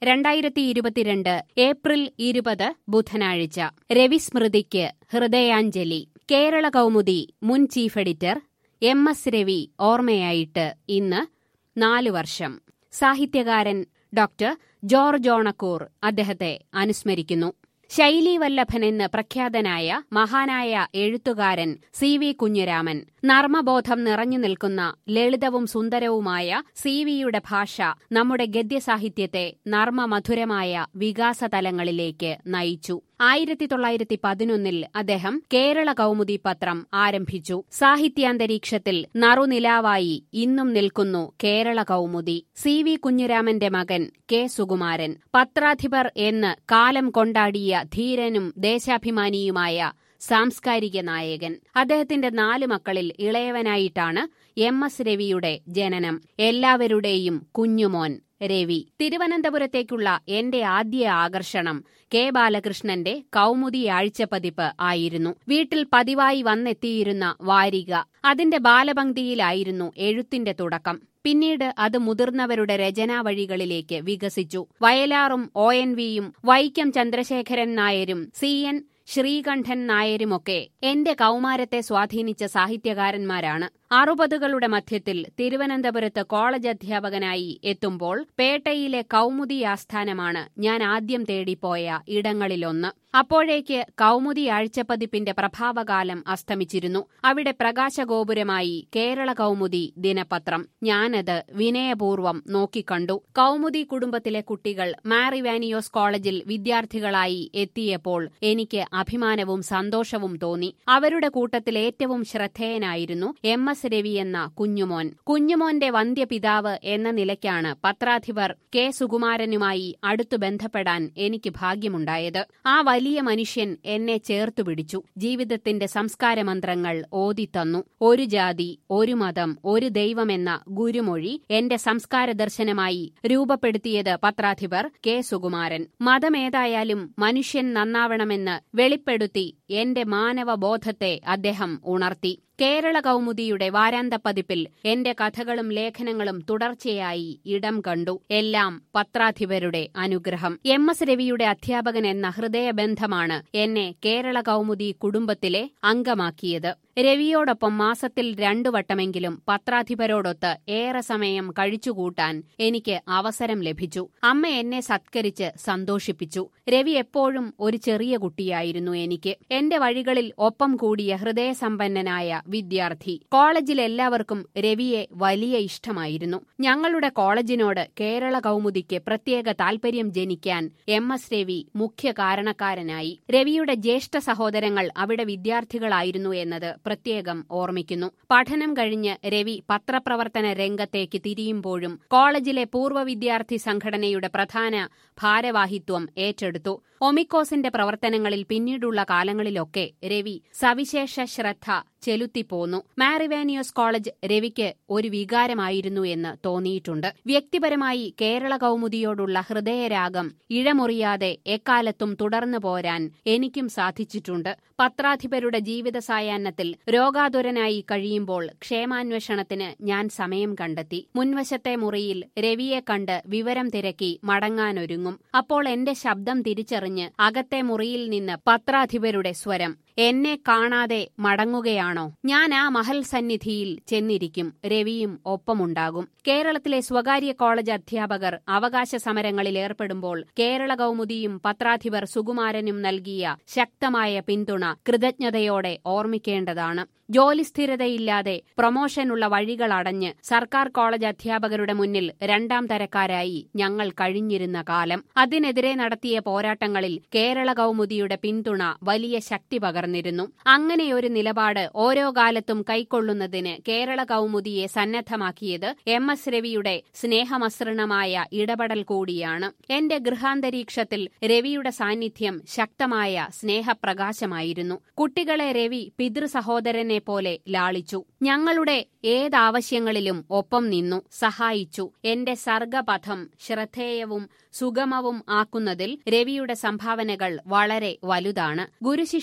രണ്ടായിരത്തി ഇരുപത്തിരണ്ട് ഏപ്രിൽ ഇരുപത് ബുധനാഴ്ച രവിസ്മൃതിക്ക് ഹൃദയാഞ്ജലി കേരള കൗമുദി മുൻ chief editor M S Ravi ഓർമ്മയായിട്ട് ഇന്ന് നാലു വർഷം സാഹിത്യകാരൻ ഡോക്ടർ ജോർജ് ഓണക്കൂർ അദ്ദേഹത്തെ അനുസ്മരിക്കുന്നു ശൈലീ വല്ലഭൻ എന്ന് പ്രഖ്യാതനായ മഹാനായ എഴുത്തുകാരൻ സി വി കുഞ്ഞിരാമൻ നർമ്മബോധം നിറഞ്ഞു നിൽക്കുന്ന ലളിതവും സുന്ദരവുമായ സി വിയുടെ ഭാഷ നമ്മുടെ ഗദ്യസാഹിത്യത്തെ നർമ്മമധുരമായ വികാസതലങ്ങളിലേക്ക് നയിച്ചു ആയിരത്തി തൊള്ളായിരത്തി പതിനൊന്നിൽ അദ്ദേഹം കേരള കൗമുദി പത്രം ആരംഭിച്ചു സാഹിത്യാന്തരീക്ഷത്തിൽ നറുനിലാവായി ഇന്നും നിൽക്കുന്നു കേരള കൗമുദി സി വി കുഞ്ഞിരാമന്റെ മകൻ കെ സുകുമാരൻ പത്രാധിപർ എന്ന് കാലം കൊണ്ടാടിയ ധീരനും ദേശാഭിമാനിയുമായ സാംസ്കാരിക നായകൻ അദ്ദേഹത്തിന്റെ നാല് മക്കളിൽ ഇളയവനായിട്ടാണ് എം എസ് രവിയുടെ ജനനം എല്ലാവരുടെയും കുഞ്ഞുമോൻ രവി തിരുവനന്തപുരത്തേക്കുള്ള എന്റെ ആദ്യ ആകർഷണം കെ ബാലകൃഷ്ണന്റെ കൗമുദി ആഴ്ചപ്പതിപ്പ് ആയിരുന്നു വീട്ടിൽ പതിവായി വന്നെത്തിയിരുന്ന വാരിക അതിന്റെ ബാലപംക്തിയിലായിരുന്നു എഴുത്തിന്റെ തുടക്കം പിന്നീട് അത് മുതിർന്നവരുടെ രചനാവഴികളിലേക്ക് വികസിച്ചു വയലാറും ഒ എൻ വിയും വൈക്കം ചന്ദ്രശേഖരൻ നായരും സി എൻ ശ്രീകണ്ഠൻ നായരുമൊക്കെ എന്റെ കൗമാരത്തെ സ്വാധീനിച്ച സാഹിത്യകാരന്മാരാണ് അറുപതുകളുടെ മധ്യത്തിൽ തിരുവനന്തപുരത്ത് കോളേജ് അധ്യാപകനായി എത്തുമ്പോൾ പേട്ടയിലെ കൗമുദി ആസ്ഥാനമാണ് ഞാൻ ആദ്യം തേടിപ്പോയ ഇടങ്ങളിലൊന്ന് അപ്പോഴേക്ക് കൗമുദി ആഴ്ചപ്പതിപ്പിന്റെ പ്രഭാവകാലം അസ്തമിച്ചിരുന്നു അവിടെ പ്രകാശഗോപുരമായി കേരള കൗമുദി ദിനപത്രം ഞാനത് വിനയപൂർവ്വം നോക്കിക്കണ്ടു കൗമുദി കുടുംബത്തിലെ കുട്ടികൾ മാറിവാനിയോസ് കോളേജിൽ വിദ്യാർത്ഥികളായി എത്തിയപ്പോൾ എനിക്ക് അഭിമാനവും സന്തോഷവും തോന്നി അവരുടെ കൂട്ടത്തിൽ ഏറ്റവും ശ്രദ്ധേയനായിരുന്നു എം എസ് രവി എന്ന കുഞ്ഞുമോൻ കുഞ്ഞുമോന്റെ വന്ധ്യപിതാവ് എന്ന നിലയ്ക്കാണ് പത്രാധിപർ കെ സുകുമാരനുമായി അടുത്തു ബന്ധപ്പെടാൻ എനിക്ക് ഭാഗ്യമുണ്ടായത് ആ വലിയ മനുഷ്യൻ എന്നെ ചേർത്തു പിടിച്ചു ജീവിതത്തിന്റെ സംസ്കാരമന്ത്രങ്ങൾ ഓതിത്തന്നു ഒരു ജാതി ഒരു മതം ഒരു ദൈവമെന്ന ഗുരുമൊഴി എന്റെ സംസ്കാര ദർശനമായി രൂപപ്പെടുത്തിയത് പത്രാധിപർ കെ സുകുമാരൻ മതമേതായാലും മനുഷ്യൻ നന്നാവണമെന്ന് വെളിപ്പെടുത്തി എന്റെ മാനവബോധത്തെ അദ്ദേഹം ഉണർത്തി കേരള കൗമുദിയുടെ വാരാന്ത പതിപ്പിൽ എന്റെ കഥകളും ലേഖനങ്ങളും തുടർച്ചയായി ഇടം കണ്ടു എല്ലാം പത്രാധിപരുടെ അനുഗ്രഹം എം എസ് രവിയുടെ അധ്യാപകൻ എന്ന ഹൃദയബന്ധമാണ് എന്നെ കേരള കൗമുദി കുടുംബത്തിലെ അംഗമാക്കിയത് രവിയോടൊപ്പം മാസത്തിൽ രണ്ടു വട്ടമെങ്കിലും പത്രാധിപരോടൊത്ത് ഏറെ സമയം കഴിച്ചുകൂട്ടാൻ എനിക്ക് അവസരം ലഭിച്ചു അമ്മ എന്നെ സത്കരിച്ച് സന്തോഷിപ്പിച്ചു രവി എപ്പോഴും ഒരു ചെറിയ കുട്ടിയായിരുന്നു എനിക്ക് എന്റെ വഴികളിൽ ഒപ്പം കൂടിയ ഹൃദയസമ്പന്നനായ വിദ്യാർത്ഥി കോളേജിൽ എല്ലാവർക്കും രവിയെ വലിയ ഇഷ്ടമായിരുന്നു ഞങ്ങളുടെ കോളേജിനോട് കേരള കൗമുദിക്ക് പ്രത്യേക താൽപര്യം ജനിക്കാൻ എം എസ് രവി മുഖ്യ കാരണക്കാരനായി രവിയുടെ ജ്യേഷ്ഠ സഹോദരങ്ങൾ അവിടെ വിദ്യാർത്ഥികളായിരുന്നു എന്നത് പ്രത്യേകം ഓർമ്മിക്കുന്നു പഠനം കഴിഞ്ഞ് രവി പത്രപ്രവർത്തന രംഗത്തേക്ക് തിരിയുമ്പോഴും കോളേജിലെ പൂർവ്വ വിദ്യാർത്ഥി സംഘടനയുടെ പ്രധാന ഭാരവാഹിത്വം ഏറ്റെടുത്തു ഒമിക്കോസിന്റെ പ്രവർത്തനങ്ങളിൽ പിന്നീടുള്ള കാലങ്ങളിലൊക്കെ രവി സവിശേഷ ശ്രദ്ധ ചെലുത്തിപ്പോന്നു മാറിവാനിയോസ് കോളേജ് രവിക്ക് ഒരു വികാരമായിരുന്നു എന്ന് തോന്നിയിട്ടുണ്ട് വ്യക്തിപരമായി കേരള കൗമുദിയോടുള്ള ഹൃദയരാഗം ഇഴമുറിയാതെ എക്കാലത്തും തുടർന്നു പോരാൻ എനിക്കും സാധിച്ചിട്ടുണ്ട് പത്രാധിപരുടെ ജീവിത സായാഹ്നത്തിൽ രോഗാതുരനായി കഴിയുമ്പോൾ ക്ഷേമാന്വേഷണത്തിന് ഞാൻ സമയം കണ്ടെത്തി മുൻവശത്തെ മുറിയിൽ രവിയെ കണ്ട് വിവരം തിരക്കി മടങ്ങാനൊരുങ്ങും അപ്പോൾ എന്റെ ശബ്ദം തിരിച്ചറിഞ്ഞ് അകത്തെ മുറിയിൽ നിന്ന് പത്രാധിപരുടെ സ്വരം എന്നെ കാണാതെ മടങ്ങുകയാണോ ഞാൻ ആ മഹൽ സന്നിധിയിൽ ചെന്നിരിക്കും രവിയും ഒപ്പമുണ്ടാകും കേരളത്തിലെ സ്വകാര്യ കോളേജ് അധ്യാപകർ അവകാശ സമരങ്ങളിൽ ഏർപ്പെടുമ്പോൾ കേരള കൗമുദിയും പത്രാധിപർ സുകുമാരനും നൽകിയ ശക്തമായ പിന്തുണ കൃതജ്ഞതയോടെ ഓർമ്മിക്കേണ്ടതാണ് ജോലി സ്ഥിരതയില്ലാതെ പ്രൊമോഷനുള്ള വഴികൾ അടഞ്ഞ് സർക്കാർ കോളേജ് അധ്യാപകരുടെ മുന്നിൽ രണ്ടാം തരക്കാരായി ഞങ്ങൾ കഴിഞ്ഞിരുന്ന കാലം അതിനെതിരെ നടത്തിയ പോരാട്ടങ്ങളിൽ കേരള കൗമുദിയുടെ പിന്തുണ വലിയ ശക്തി പകർന്നിരുന്നു അങ്ങനെയൊരു നിലപാട് ഓരോ കാലത്തും കൈക്കൊള്ളുന്നതിന് കേരള കൗമുദിയെ സന്നദ്ധമാക്കിയത് എം എസ് രവിയുടെ സ്നേഹമസൃണമായ ഇടപെടൽ കൂടിയാണ് എന്റെ ഗൃഹാന്തരീക്ഷത്തിൽ രവിയുടെ സാന്നിധ്യം ശക്തമായ സ്നേഹപ്രകാശമായിരുന്നു കുട്ടികളെ രവി പിതൃസഹോദരനെ പോലെ ലാളിച്ചു ഞങ്ങളുടെ ഏതാവശ്യങ്ങളിലും ഒപ്പം നിന്നു സഹായിച്ചു എന്റെ സർഗപഥം ശ്രദ്ധേയവും സുഗമവും ആക്കുന്നതിൽ രവിയുടെ സംഭാവനകൾ വളരെ വലുതാണ് ഗുരുശിഷ്യ ബന്ധത്തിൽ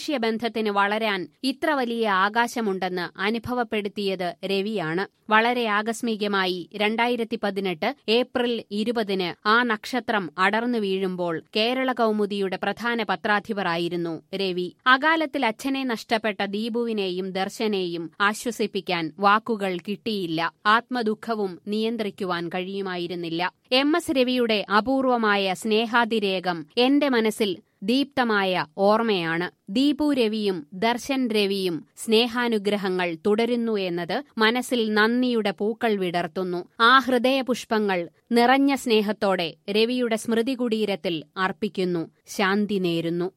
സ്നേഹത്തിന് വളരാൻ ഇത്ര വലിയ ആകാശമുണ്ടെന്ന് അനുഭവപ്പെടുത്തിയത് രവിയാണ് വളരെ ആകസ്മികമായി രണ്ടായിരത്തി പതിനെട്ട് ഏപ്രിൽ ഇരുപതിന് ആ നക്ഷത്രം അടർന്നു വീഴുമ്പോൾ കേരള കൗമുദിയുടെ പ്രധാന പത്രാധിപറായിരുന്നു രവി അകാലത്തിൽ അച്ഛനെ നഷ്ടപ്പെട്ട ദീപുവിനെയും ദർശനെയും ആശ്വസിപ്പിക്കാൻ വാക്കുകൾ കിട്ടിയില്ല ആത്മദുഃഖവും നിയന്ത്രിക്കുവാൻ കഴിയുമായിരുന്നില്ല എം എസ് രവിയുടെ അപൂർവമായ സ്നേഹാതിരേകം എന്റെ മനസ്സിൽ ദീപ്തമായ ഓർമ്മയാണ് ദീപു രവിയും ദർശൻ രവിയും സ്നേഹാനുഗ്രഹങ്ങൾ തുടരുന്നു എന്നത് മനസ്സിൽ നന്ദിയുടെ പൂക്കൾ വിടർത്തുന്നു ആ ഹൃദയപുഷ്പങ്ങൾ നിറഞ്ഞ സ്നേഹത്തോടെ രവിയുടെ സ്മൃതി കുടീരത്തിൽ അർപ്പിക്കുന്നു ശാന്തി നേരുന്നു